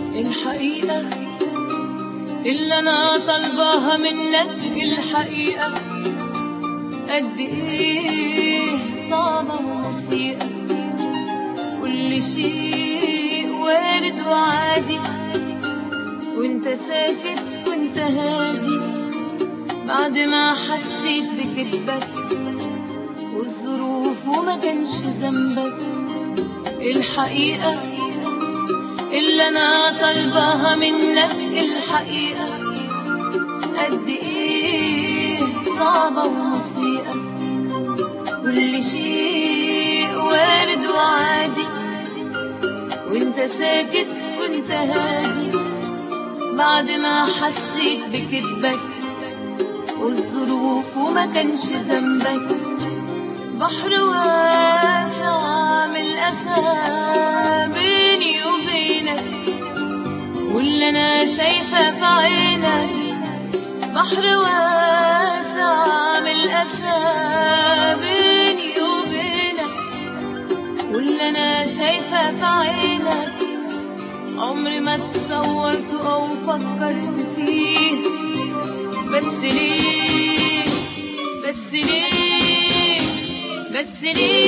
الحقيقة اللي أنا طالباها منك الحقيقة قد إيه صعبة ومسيئة كل شيء وارد وعادي وانت ساكت وانت هادي بعد ما حسيت بكذبك والظروف وما كانش ذنبك الحقيقة اللي أنا طالباها منك الحقيقة قد إيه صعبة ومسيئة كل شيء وارد وعادي وانت ساكت وانت هادي بعد ما حسيت بكذبك والظروف وما كانش ذنبك بحر واسع من الأسى بيني وبينك واللي أنا شايفة في عينك بحر واسع من الأسى بيني وبينك واللي أنا شايفة في عينك عمري ما تصورت أو فكرت فيه بس ليه بس ليه بس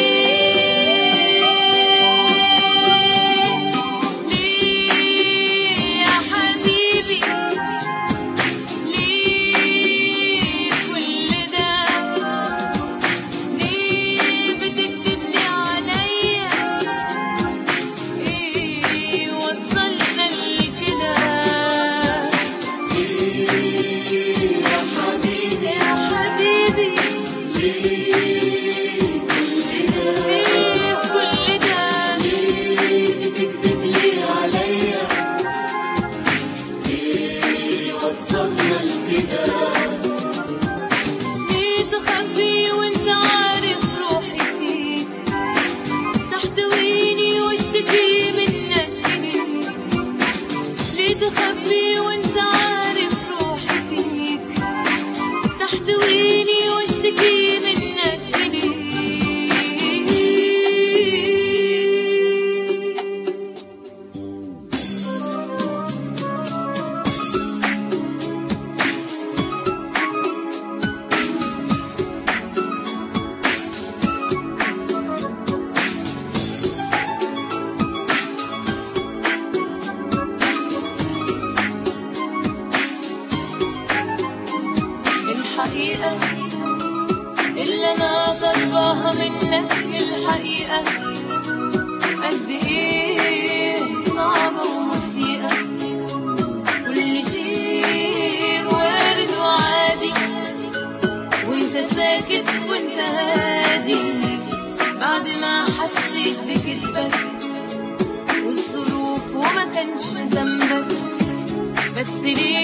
ليه ليه يا حبيبي ليه كل ده ليه بتكتبني عليا ايه وصلنا لكده يا حبيبي يا حبيبي ليه كل ده بتكذب ليه عليا ليه وصلنا لكده ليه تخبي وانت عارف روحي فيك تحتويني واشتكي منك ليه ليه تخبي وانت عارف روحي فيك تحتويني واشتكي منك ليه الحقيقة اللي أنا طالباها منك الحقيقة قد إيه صعبة ومسيئة كل شيء وارد وعادي وانت ساكت وانت هادي بعد ما حسيت بكذبك والظروف وما كانش ذنبك بس ليه